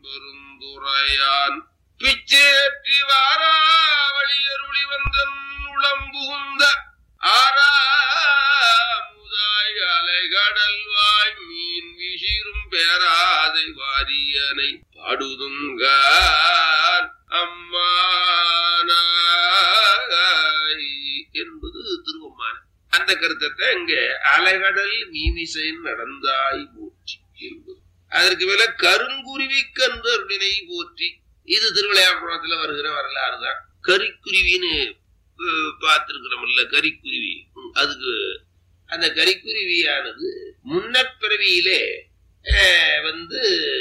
பெருந்துரையான் பிச்சேற்றி வாராவளியருளி வந்தன் உளம் புகுந்த ஆறாமுதாய் அலைகடல்வாய் மீன் விசிறும் பேராதை வாரியனை பாடுதுங்கான் அம்மானாய் என்பது திருவம்மான அந்த கருத்தத்தை இங்க அலைகடல் மீமிசைன் நடந்தாய் போற்றி என்பது அதற்கு மேல கருங்குருவி கன்று அருளினை போற்றி இது திருவிளையாடுறத்துல வருகிற வரலாறு தான் கரிக்குருவின்னு பார்த்திருக்கிறோம்ல கரிக்குருவி ம், அதுக்கு அந்த கரிக்குருவியானது முன்னப்பிறவியிலே அஹ், வந்து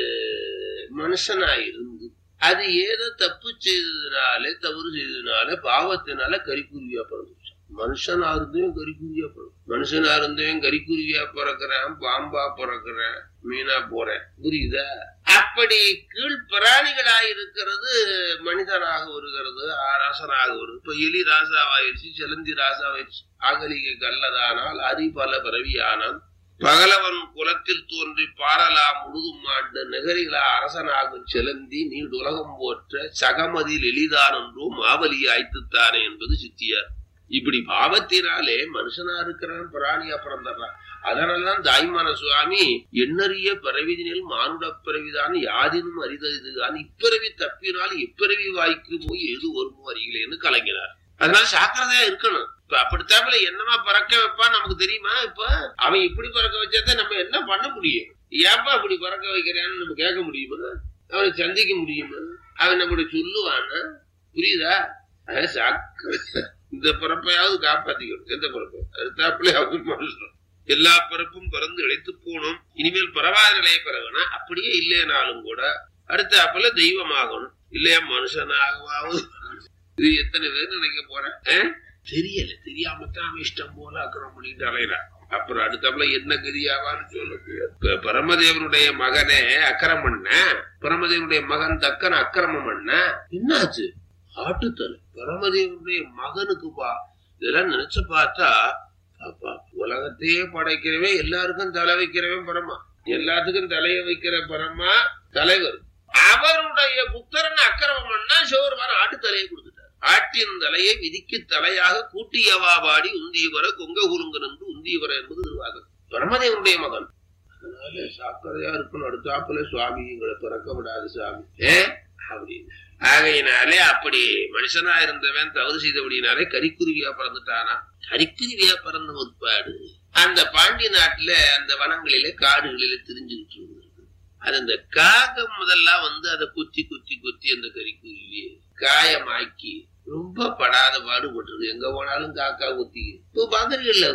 மனுஷனாயிருந்து அது ஏதோ தப்பு செய்ததுனால தவறு செய்ததுனால பாவத்தினால கரிக்குருவியா பிறந்துச்சு மனுஷனா இருந்தவன் கரிக்குருவியா பிறகு மனுஷனா இருந்தவன் கரிக்குருவியா பிறக்கிறான் பாம்பா பிறக்கிறான் மீனா போறேன் புரியுதா அப்படி கீழ் பிராணிகளாக இருக்கிறது மனிதனாக வருகிறது அரசனாக வருது இப்ப எலி ராசாவாயிருச்சு செலந்தி ராசாவாயிருச்சு அகலிகை கல்லதானால் அரி பல பிறவியானான் பகலவன் குலத்தில் தோன்றி பாரலா முழுதும் ஆண்டு நெகரிகளா அரசனாகும் செலந்தி நீடுலகம் போற்ற சகமதில் எளிதான் என்றும் மாவலி ஆய்த்துத்தானே என்பது சித்தியார் இப்படி பாவத்தினாலே மனுஷனா இருக்கிறான் பிராணியா பிறந்துடுறான் அதனாலதான் தாய்மான சுவாமி எண்ணறிய பிறவிதினில் மானுட பிறவிதான் யாதினும் அரிதறிதுதான் இப்பிறவி தப்பினால் இப்பிறவி வாய்க்கு போய் எது வருமோ அறிகளேன்னு கலங்கினார் அதனால சாக்கிரதையா இருக்கணும் இப்ப அப்படித்தாப்புல என்னமா பறக்க வைப்பான் நமக்கு தெரியுமா இப்ப அவன் இப்படி பறக்க வச்சாதான் நம்ம என்ன பண்ண முடியும் ஏப்பா அப்படி பறக்க வைக்கிறான்னு நம்ம கேட்க முடியுமா அவனை சந்திக்க முடியுமா அவன் நம்மளுடைய சொல்லுவானா புரியுதா அதான் சாக்கிரதை இந்த பிறப்பையாவது காப்பாத்திக்கணும் எந்த பிறப்பை அடுத்தாப்புல அவன் மனுஷன் எல்லா பிறப்பும் பிறந்து இழைத்து போகணும் இனிமேல் பரவாத நிலையை பெறவேனா அப்படியே இல்லைனாலும் கூட அடுத்தாப்புல தெய்வமாகணும் இல்லையா மனுஷனாகவாவது இது எத்தனை பேர் நினைக்க போறேன் ஆ? தெரியல தெரியாமத்தான் அவன் இஷ்டம் போல அக்கிரம் பண்ணிட்டு அலையிறான் அப்புறம் அடுத்தாப்புல என்ன கதியாவான்னு சொல்ல முடியாது இப்ப பரமதேவனுடைய மகனே அக்கிரம் பண்ண பரமதேவனுடைய மகன் தக்கன் அக்கிரமம் பண்ண என்னாச்சு ஆட்டுத்தலை பரமதேவனுடைய மகனுக்கு பா இதெல்லாம் நினைச்சு பார்த்தா அப்பா உலகத்தையே படைக்கிறவன் எல்லாருக்கும் தலை வைக்கிறவன் பரமா எல்லாத்துக்கும் தலைய வைக்கிற பரமா தலைவர் அவருடைய புத்தரன் அக்கிரமம் பண்ணா சிவருமான ஆட்டு தலையை கொடுத்துட்டார் ஆட்டின் தலையை விதிக்கு தலையாக கூட்டியவா பாடி உந்தியவர கொங்க குருங்க நின்று உந்தியவர என்பது திருவாதம் பரமதேவனுடைய மகன் அதனால சாக்கிரதையா இருக்கணும் அடுத்தாப்புல சுவாமி எங்களை பிறக்க விடாது சுவாமி ஏ அப்படின்னு ஆகையினாலே அப்படி மனுஷனா இருந்தவன் தவறு செய்தபடினாலே கரிக்குருவியா பிறந்துட்டானா கரிக்குருவியா பிறந்த முற்பாடு அந்த பாண்டி நாட்டுல அந்த வனங்களிலே காடுகளிலே திரிஞ்சுக்கிட்டு இருந்திருக்கு அது அந்த காகம் முதல்லாம் வந்து அதை குத்தி குத்தி குத்தி அந்த கரிக்குருவியை காயமாக்கி ரொம்ப படாத பாடுபட்டிருக்கு எங்க போனாலும் காக்கா குத்தி இப்போ பாக்குறீங்கல்ல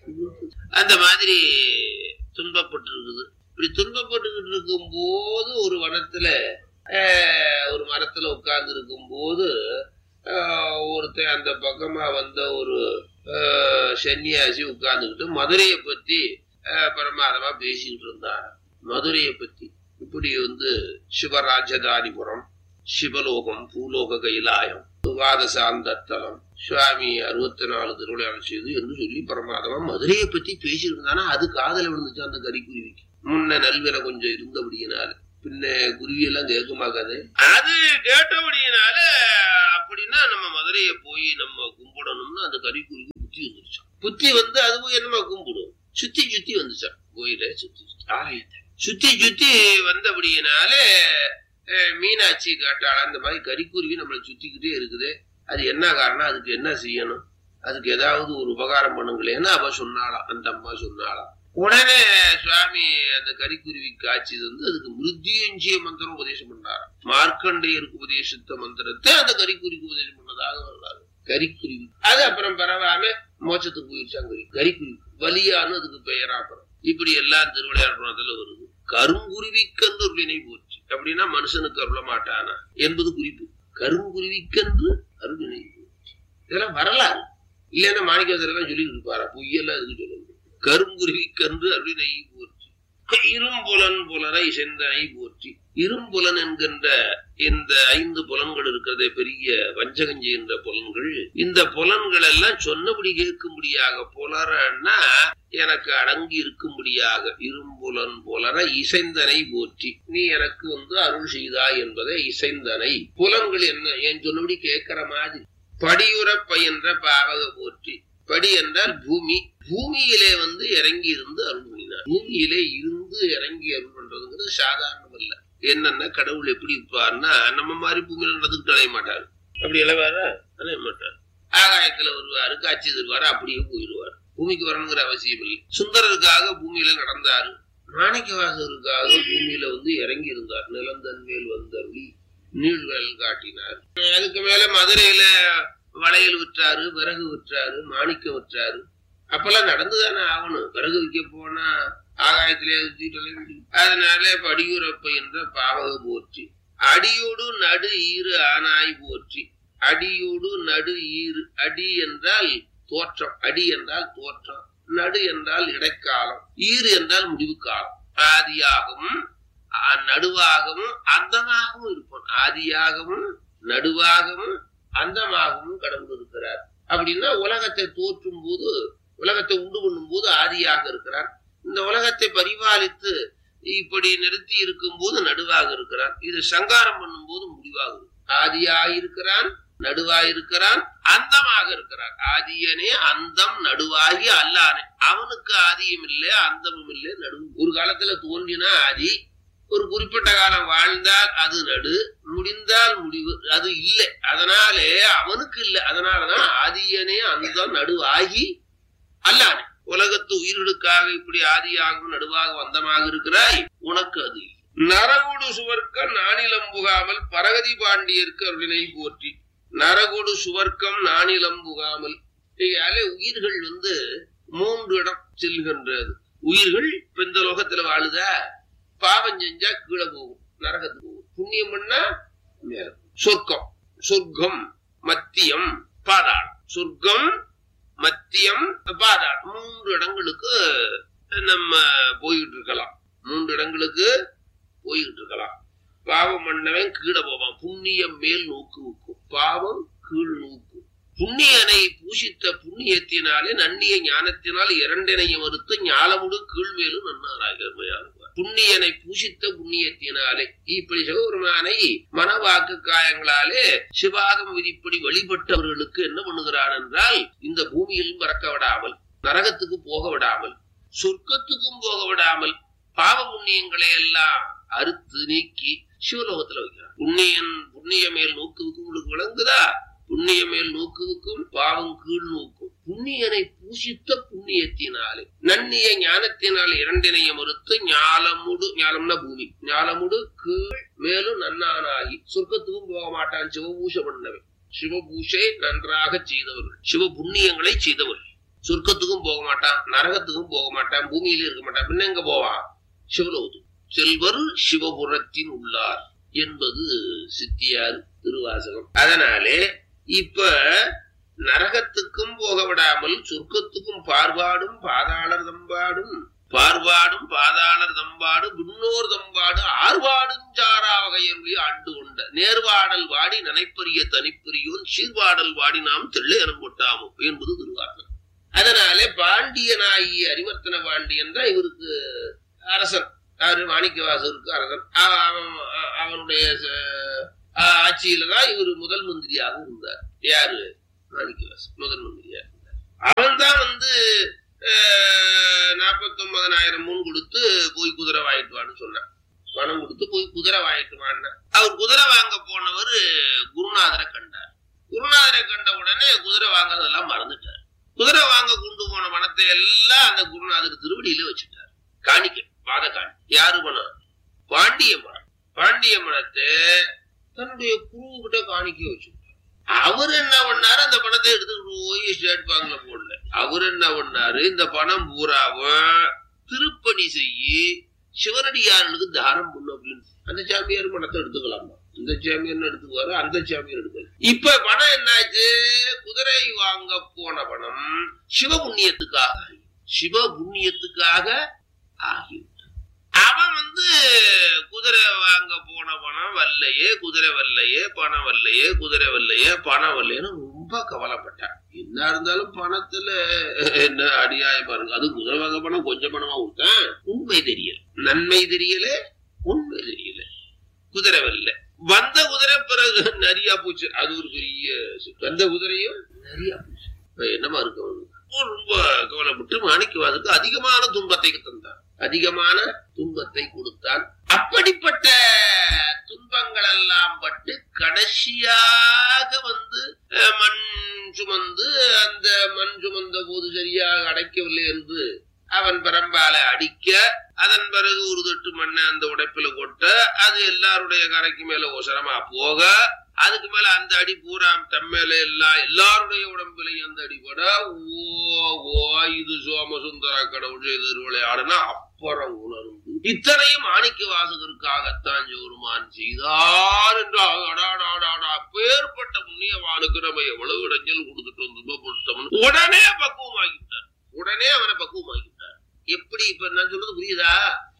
அந்த மாதிரி துன்பப்பட்டு இருக்குது இப்படி துன்பப்பட்டுக்கிட்டு இருக்கும் போது ஒரு வனத்துல ஆஹ், ஒரு மரத்துல உட்கார்ந்து இருக்கும் போது ஒருத்தன் அந்த பக்கமா வந்த ஒரு ஆஹ், சன்னியாசி உட்கார்ந்துக்கிட்டு மதுரையை பத்தி ஆஹ், பிரமாதமா பேசிக்கிட்டு இருந்தார் மதுரையை பத்தி இப்படி வந்து சிவராஜதானிபுரம் சிவலோகம் பூலோக கைலாயம் வாதசாந்தத்தலம் சுவாமி அறுபத்தி நாலு திருவிளையாடல் செய்து என்று சொல்லி பரமாதமா மதுரையை பத்தி பேசிட்டு இருந்தானா அது காதல விழுந்துச்சு அந்த கறிக்குருவிக்கு முன்ன நல்வில கொஞ்சம் இருந்தபடியினால பின்ன குருவி எல்லாம் கேட்குமா கதை அது கேட்டபடியினால அப்படின்னா நம்ம மதுரையை போய் நம்ம கும்பிடணும்னு அந்த கறிக்குருவி புத்தி வந்துருச்சான் புத்தி வந்து அது போய் என்னமா கும்பிடும் சுத்தி சுத்தி வந்துச்சான் கோயில சுத்தி சுத்தி ஆலயத்தை சுத்தி சுத்தி வந்தபடியினாலே அஹ், மீனாட்சி காட்டாள அந்த மாதிரி கறிக்குருவி நம்மளை சுத்திக்கிட்டே இருக்குது அது என்ன காரணம் அதுக்கு என்ன செய்யணும் அதுக்கு ஏதாவது ஒரு உபகாரம் பண்ணுங்களேன்னு அவ சொன்னாளாம் அந்த அம்மா சொன்னாளாம் உடனே சுவாமி அந்த கரிக்குருவி காட்சி வந்து அதுக்கு மிருத்யுஞ்சிய மந்திரம் உபதேசம் பண்ணாராம் மார்க்கண்டேயருக்கு உபதேசித்த மந்திரத்தை அந்த கரிக்குருவிக்கு உபதேசம் பண்ணதாக வர்றாரு கரிக்குருவி அது அப்புறம் பரவாம மோட்சத்துக்கு போயிடுச்சாங்க கரி கரிக்குருவி வலியான்னு அதுக்கு பெயரா அப்புறம் இப்படி எல்லாம் திருவிளையாடுறதுல வருது கருங்குருவிக்கன்று அருளினை போச்சு அப்படின்னா மனுஷனுக்கு அருள மாட்டானா என்பது குறிப்பு கருங்குருவிக்கன்று அருளினை போச்சு இதெல்லாம் வரலாறு இல்லைன்னா மாணிக்கவாசர் எல்லாம் சொல்லிட்டு இருப்பாரா பொய்யெல்லாம் இதுக்கு சொல்ல முடியும் கருங்குருவிக்கன்று அருளினை போச்சு இரும்புலன் புலர இசைந்தனை போற்றி இரும்புலன் என்கின்ற இந்த ஐந்து புலன்கள் இருக்கிறதே பெரிய வஞ்சகம் செய்கின்ற புலன்கள் இந்த புலன்கள் எல்லாம் சொன்னபடி கேட்கும்படியாக புலரன்னா எனக்கு அடங்கி இருக்கும்படியாக இரும்புலன் புலர இசைந்தனை போற்றி நீ எனக்கு வந்து அருள் செய்தாய் என்பதை இசைந்தனை புலன்கள் என்ன என் சொன்னபடி கேட்கிற மாதிரி படியுற பயின்ற பாவக போற்றி படி என்றால் பூமி பூமியிலே வந்து இறங்கி இருந்து அருள் பண்ணினார் பூமியிலே இருந்து இறங்கி அருள் பண்றதுங்கிறது சாதாரணம் அல்ல என்னன்னா கடவுள் எப்படி இருப்பார்னா நம்ம மாதிரி பூமியில நடந்துக்கிட்டு அலைய மாட்டாரு அப்படி இளவாரா அலைய மாட்டார் ஆகாயத்துல வருவாரு காட்சி தருவாரு அப்படியே போயிடுவார் பூமிக்கு வரணுங்கிற அவசியம் இல்லை சுந்தரருக்காக பூமியில நடந்தாரு மாணிக்கவாசருக்காக பூமியில வந்து இறங்கி இருந்தார் நிலந்தன் மேல் வந்தருளி நீழ்வல் காட்டினார் அதுக்கு மேல மதுரையில வளையல் விற்றாரு விறகு விற்றாரு மாணிக்கம் விற்றாரு அப்பெல்லாம் நடந்துதானே ஆகணும் விறகு விற்க போனா ஆகாயத்திலே சுத்திட்டு அதனால படியுறப்ப என்ற பாவக போற்றி அடியோடு நடு ஈறு ஆனாய் போற்றி அடியோடு நடு ஈறு அடி என்றால் தோற்றம் அடி என்றால் தோற்றம் நடு என்றால் இடைக்காலம் ஈறு என்றால் முடிவு காலம் ஆதியாகவும் அ- நடுவாகவும் அந்தமாகவும் இருப்பான் ஆதியாகவும் நடுவாகவும் அந்தமாகவும் கடவுள் இருக்கிறார் அப்படின்னா உலகத்தை தோற்றும் போது உலகத்தை உண்டு பண்ணும் போது ஆதியாக இருக்கிறார் இந்த உலகத்தை பரிபாலித்து இப்படி நிறுத்தி இருக்கும் போது நடுவாக இருக்கிறான் இது சங்காரம் பண்ணும் போது முடிவாக இருக்கும் ஆதியாக இருக்கிறான் நடுவாக இருக்கிறான் அந்தமாக இருக்கிறான் ஆதியனே அந்தம் நடுவாகி அல்லானே அவனுக்கு ஆதியும் இல்லை அந்தமும் இல்லை நடுவு ஒரு காலத்துல தோன்றினா ஆதி ஒரு குறிப்பிட்ட காலம் வாழ்ந்தால் அது நடு முடிந்தால் முடிவு அது இல்லை அதனாலே அவனுக்கு இல்லை அதனாலதான் ஆதியனே அந்தம் நடுவாகி அல்லானே உலகத்து உயிர்களுக்காக இப்படி ஆதியாகவும் நடுவாக வந்தமாக இருக்கிறாய் உனக்கு அது இல்லை. நரகுடு சுவர்க்க நானிலம் புகாமல் பரகதி பாண்டியர்க்கு அருளினை போற்றி நரகுடு சுவர்க்கம் நானிலம் புகாமல் இதாலே உயிர்கள் வந்து மூன்று இடம் செல்கின்றது உயிர்கள் இப்ப இந்த லோகத்துல வாழுதா பாவம் செஞ்சா கீழே போகும் நரகத்துக்கு போகும் புண்ணியம் பண்ணா மேல போகும். சொர்க்கம் சொர்க்கம் மத்தியம் பாதாளம் சொர்க்கம் மத்தியம் பாதாளம் மூன்று இடங்களுக்கு நம்ம போயிட்டு இருக்கலாம் மூன்று இடங்களுக்கு போயிட்டு இருக்கலாம் பாவம் பண்ணவன் கீழே போவான் புண்ணியம் மேல் நோக்கு வைக்கும் பாவம் கீழ் நோக்கு புண்ணியனை பூஷித்த புண்ணியத்தினாலே நன்னிய ஞானத்தினால் இரண்டினையும் மறுத்து ஞாலமுடு கீழ்மேலும் நன்னாராக புண்ணியனை பூஷித்த புண்ணியத்தினாலே இப்படி சிவபெருமானை மனவாக்கு காயங்களாலே சிவாகம் விதிப்படி வழிபட்டவர்களுக்கு என்ன பண்ணுகிறான் என்றால் இந்த பூமியிலும் பறக்க விடாமல் நரகத்துக்கு போக விடாமல் சொர்க்கத்துக்கும் போக விடாமல் பாவ புண்ணியங்களை எல்லாம் அறுத்து நீக்கி சிவலோகத்துல வைக்கிறான் புண்ணியன் புண்ணிய மேல் நோக்குவுக்கு உங்களுக்கு விளங்குதா புண்ணிய மேல் நோக்குவுக்கும் பாவம் கீழ் நோக்கும் புண்ணியனை பூசித்த புண்ணியத்தினாலே நன்னிய ஞானத்தினால் இரண்டினைய மறுத்து ஞாலமுடு ஞாலம்னா பூமி ஞாலமுடு கீழ் மேலும் நன்னானாகி சொர்க்கத்துக்கும் போக மாட்டான் சிவபூஷ பண்ணவன் சிவபூஷை நன்றாக செய்தவர்கள் சிவ புண்ணியங்களை செய்தவர்கள் சொர்க்கத்துக்கும் போக மாட்டான் நரகத்துக்கும் போக மாட்டான் பூமியில இருக்க மாட்டான் பின்ன எங்க போவான் சிவலோகத்துக்கு செல்வர் சிவபுரத்தின் உள்ளார் என்பது சித்தியார் திருவாசகம் அதனாலே இப்ப நரகத்துக்கும் போக விடாமல் சொர்க்கத்துக்கும் பார்வாடும் பாதாளர் தம்பாடும் பார்வாடும் பாதாளர் தம்பாடு விண்ணோர் தம்பாடு ஆர்வாடும் சாரா வகையருளி ஆண்டு கொண்ட நேர்வாடல் வாடி நனைப்பரிய தனிப்பரியோன் சீர்வாடல் வாடி நாம் தெள்ளை கொட்டாமோ என்பது திருவாசகம் அதனாலே பாண்டியனாகிய அரிமர்த்தன பாண்டியன் தான் இவருக்கு அரசன் யாரு மாணிக்கவாசருக்கு அரசன் அவ- அவன் அவனுடைய ச- ஆட்சியில தான் இவர் முதல் மந்திரியாக இருந்தார் யாரு மாணிக்கவாசன் முதல் மந்திரியா இருந்தார் அவன் தான் வந்து நாற்பத்தி ஒன்பதனாயிரம் மூணு கொடுத்து போய் குதிரை வாங்கிட்டு வான்னு சொன்னான் பணம் கொடுத்து போய் குதிரை வாங்கிட்டு வான்னா அவர் குதிரை வாங்க போனவர் குருநாதரை கண்டார் குருநாதரை கண்ட உடனே குதிரை வாங்குறதெல்லாம் மறந்துட்டார் குதிரை வாங்க கொண்டு போன பணத்தை எல்லாம் அந்த குருநாதர் திருவடியில வச்சுட்டார் காணிக்க பாத காணி யாரு பணம் பாண்டிய மனம் பாண்டிய மனத்தை தன்னுடைய குரு கிட்ட காணிக்க வச்சுட்டார் அவர் என்ன பண்ணாரு அந்த பணத்தை எடுத்துக்கிட்டு போய் ஸ்டேட் பேங்க்ல போடல அவர் என்ன பண்ணாரு இந்த பணம் பூராவும் திருப்பணி செய்யி சிவனடியாரனுக்கு தானம் பண்ணு அப்படின்னு அந்த சாமியார் பணத்தை எடுத்துக்கலாமா இந்த சாமியார் எடுத்துக்குவாரு அந்த சாமியார் எடுக்கல இப்ப பணம் என்னாச்சு குதிரை வாங்க போன பணம் சிவ புண்ணியத்துக்காக ஆகி- சிவ புண்ணியத்துக்காக ஆகிவிட்டது அவன் வந்து குதிரை வாங்க போன பணம் வரலையே குதிரை வரலையே பணம் வரலையே குதிரை வரலையே பணம் வரலையேன்னு ரொம்ப கவலைப்பட்டான் என்ன இருந்தாலும் பணத்துல என்ன அடியாயமா இருக்கு அது குதிரை வாங்க பணம் கொஞ்சம் பணமா கொடுத்தேன் உண்மை தெரியல நன்மை தெரியல உண்மை தெரியல குதிரை வரல வந்த குதிரை பிறகு நிறைய போச்சு அது ஒரு பெரிய சி- வந்த குதிரையும் நிறைய போச்சு இப்ப என்னமா இருக்கு அவனுக்கு ரொம்ப கவலைப்பட்டு மாணிக்கவாதுக்கு அதிகமான துன்பத்தை தந்தான் அதிகமான துன்பத்தை கொடுத்தான் அப்படிப்பட்ட துன்பங்கள் எல்லாம் பட்டு கடைசியாக வந்து அஹ், மண் சுமந்து அந்த மண் சுமந்த போது சரியாக அடைக்கவில்லை என்று அவன் பரம்பால அடிக்க அதன் பிறகு ஒரு தட்டு மண்ணை அந்த உடைப்புல கொட்ட அது எல்லாருடைய கரைக்கு மேல ஒசரமா போக அதுக்கு மேல அந்த அடி பூரா தம் மேல எல்லா எல்லாருடைய உடம்புலையும் அந்த அடி பட ஓ ஓ இது சோமசுந்தர கடவுள் செய்த விளையாடுனா அப்புறம் உணர்ந்து இத்தனையும் மாணிக்க வாசகருக்காகத்தான் ஜோருமான் செய்தார் என்று அடாடாடாடா பேர்பட்ட முன்னியவானுக்கு நம்ம எவ்வளவு இடைஞ்சல் கொடுத்துட்டு வந்து துன்பப்படுத்தோம்னு உடனே பக்குவமாகிவிட்டார் உடனே அவனை பக்குவமாகிவிட்டார் எப்படி இப்ப நான் சொல்றது புரியுதா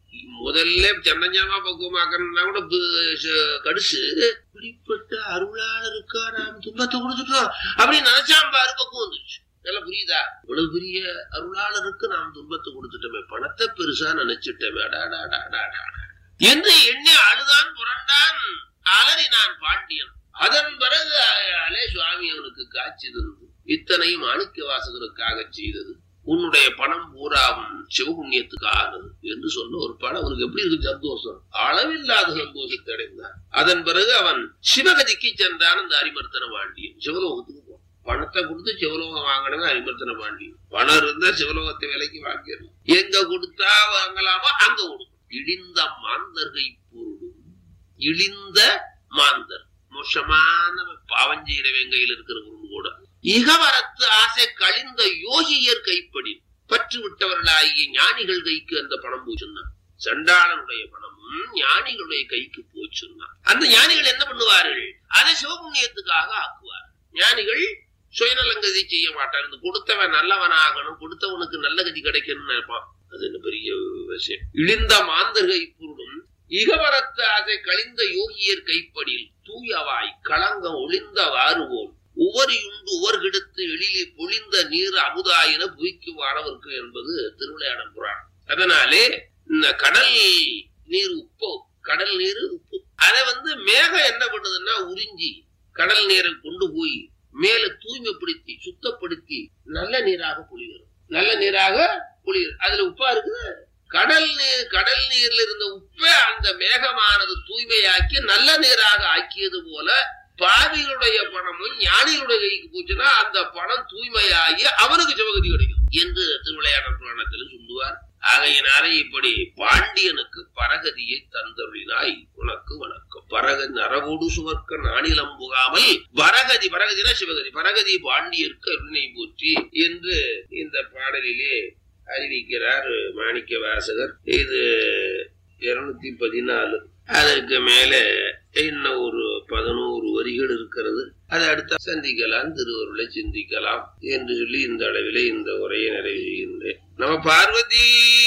முதல்ல சந்தஞ்சமா பக்குவமாக்கணும்னா கூட பு- ச- கடுசு இப்படிப்பட்ட அருளாளருக்கா நாம் துன்பத்தை கொடுத்துட்டோம் அப்படின்னு நினைச்சாம் பாரு பக்குவம் வந்துருச்சு நல்லா புரியுதா இவ்வளவு பெரிய அருளாளருக்கு நாம் துன்பத்தை கொடுத்துட்டோமே பணத்தை பெருசா நினைச்சிட்டோமே அடாடாடாடாடா. என்று எண்ணி அழுதான் புரண்டான் அலறினான் பாண்டியன் அதன் பிறகு அலே சுவாமி அவனுக்கு காட்சி தந்து இத்தனையும் மாணிக்க வாசகருக்காக செய்தது உன்னுடைய பணம் பூராவும் சிவபுண்ணியத்துக்கானது என்று சொன்ன ஒரு பணம் அவனுக்கு எப்படி இருக்கு சந்தோஷம் அளவில்லாத சந்தோஷத்தை அடைந்தான் அதன் பிறகு அவன் சிவகதிக்கு சென்றான் அந்த அரிமர்த்தன பாண்டியன் சிவலோகத்துக்கு போனான் பணத்தை கொடுத்து சிவலோகம் வாங்கணுங்க அரிமர்த்தன பாண்டியன் பணம் இருந்தா சிவலோகத்தை விலைக்கு வாங்கிடணும் எங்க கொடுத்தா வாங்கலாமோ அங்க கொடுக்கும் இடிந்த மாந்தர்கை பொருளும் இழிந்த மாந்தர் மோசமான பாவம் செய்யறவன் கையில் இருக்கிற பொருள் கூட இகவரத்து ஆசை கழிந்த யோகியர் கைப்படி பற்று விட்டவர்களாகிய ஞானிகள் கைக்கு அந்த பணம் போச்சுன்னா சண்டாளனுடைய பணமும் ஞானிகளுடைய கைக்கு போச்சுன்னா அந்த ஞானிகள் என்ன பண்ணுவார்கள் அதை சிவபுண்ணியத்துக்காக ஆக்குவார் ஞானிகள் சுயநலங்கதி செய்ய மாட்டார் இந்த கொடுத்தவன் நல்லவன் ஆகணும் கொடுத்தவனுக்கு நல்ல கதி கிடைக்கணும்னு நினைப்பான் அது என்ன பெரிய விஷயம் இழிந்த மாந்தர்கை பொருளும் இகவரத்து அதை கழிந்த யோகியர் கைப்படியில் தூயவாய் களங்கம் ஒளிந்தவாறு போல் உவரியுண்டு உவர்கெடுத்து எழிலே பொழிந்த நீர் அமுதாயின புவிக்கு வானவர்க்கு என்பது திருவிளையாடல் புராணம் அதனாலே இந்த கடல் நீர் உப்பு கடல் நீர் உப்பு அதை வந்து மேகம் என்ன பண்ணுதுன்னா உறிஞ்சி கடல் நீரை கொண்டு போய் மேல தூய்மைப்படுத்தி சுத்தப்படுத்தி நல்ல நீராக பொழிகிறது நல்ல நீராக பொழிகிறது அதுல உப்பா இருக்குது கடல் நீர் கடல் நீர்ல இருந்த உப்பை அந்த மேகமானது தூய்மையாக்கி நல்ல நீராக ஆக்கியது போல பாவிகளுடைய பணமும் ஞானிகளுடைய கைக்கு போச்சுன்னா அந்த பணம் தூய்மையாகி அவனுக்கு சிவகதி கிடைக்கும் என்று திருவிளையாடல் புராணத்தில் சொல்லுவார் ஆகையினாலே இப்படி பாண்டியனுக்கு பரகதியை தந்தருளினாய் உனக்கு வணக்கம் பரகதி நரவோடு சுவர்க்க நாணிலம் புகாமல் பரகதி பரகதினா சிவகதி பரகதி பாண்டியருக்கு அருணை போற்றி என்று இந்த பாடலிலே அறிவிக்கிறார் மாணிக்க வாசகர் இது இருநூத்தி பதினாலு அதற்கு மேல இன்னும் ஒரு பதினோரு வரிகள் இருக்கிறது அதை அடுத்த சந்திக்கலாம் திருவருளை சிந்திக்கலாம் என்று சொல்லி இந்த அளவிலே இந்த உரையை நிறைவு செய்கின்றேன் நம்ம பார்வதி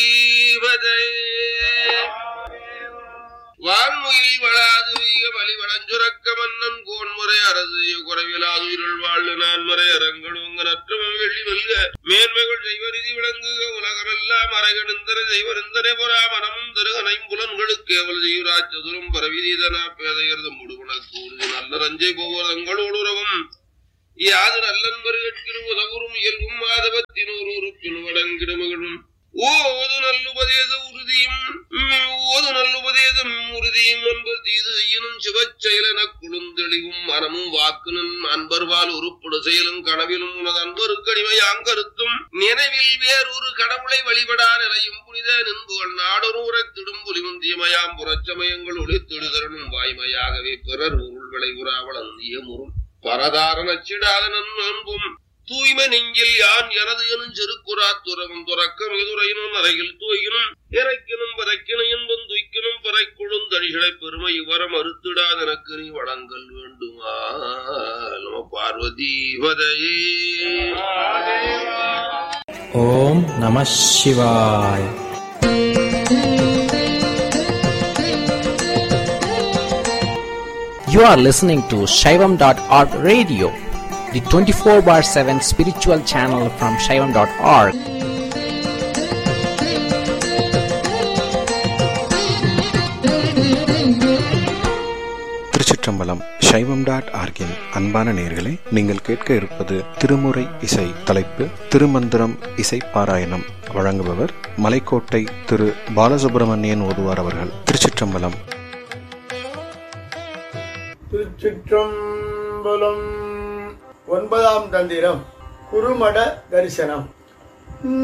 வான்முகில் வளாது வீக வழி வளஞ்சுரக்க மன்னன் கோன்முறை அரசு குறைவிலாது உயிரல் வாழ்வு நான்மறை அரங்கணுங்க நற்றமம் வெள்ளி வெல்க மேன்மைகள் செய்வரிதி விளங்குக உலகமெல்லாம் அரைகணிந்தர செய்வரிந்தனை புறா மனமும் திருகனையும் புலன்களுக்கு கேவல் செய்வராஜ் சதுரம் பரவிதனா பேதையர்தம் முடுவனக்கு உறுதி நல்ல ரஞ்சை போவதங்களோடு உறவும் யாது நல்லன் வருகற்கிறு உதவுறும் இயல்பும் மாதவத்தினோர் உறுப்பின் வடங்கிடுமகளும் ஓது நல்லுபதேச உறுதியும் ம், ஓது நல்லுபதேசம் உறுதியும் அன்பர் தீது செய்யணும் சிவச் செயலென குழுந்தெளிவும் மனமும் வாக்குனும் அன்பர்வால் உருப்படு செயலும் கனவிலும் உனது அன்பருக்கு அடிமையாங்கருத்தும் நினைவில் வேறொரு கடவுளை வழிபடா நிலையும் புனித நின்புகள் நாடொரு உரைத்திடும் புலிமுந்தியமயாம் புறச்சமயங்கள் ஒளித்திடுதரனும் வாய்மையாகவே பிறர் உருள் விளைவுறாவள் அந்திய முருள் பரதார நச்சிடாத நன்பும் தூய்மை நெஞ்சில் யான் எனது எனும் செருக்குறா துறவும் துறக்கம் எதுரையினும் அறையில் தூயினும் இறைக்கணும் பறைக்கணும் என்பம் துய்க்கணும் பறை கொழுந்தணிகளை பெருமை இவரம் அறுத்திடாத எனக்கு நீ வழங்கல் வேண்டுமா நம பார்வதி வதையே ஓம் நம சிவாய் You are listening to Shaivam.org radio, the 24 bar 7 spiritual channel from Shaivam.org. திருச்சிற்றம்பலம் சைவம் டாட் ஆர்கின் அன்பான நேர்களே நீங்கள் கேட்க இருப்பது திருமுறை இசை தலைப்பு திருமந்திரம் இசை பாராயணம் வழங்குபவர் மலைக்கோட்டை திரு பாலசுப்பிரமணியன் ஓதுவார் அவர்கள் திருச்சிற்றம்பலம் திருச்சிற்றம்பலம் ஒன்பதாம் தந்திரம் குருமட தரிசனம்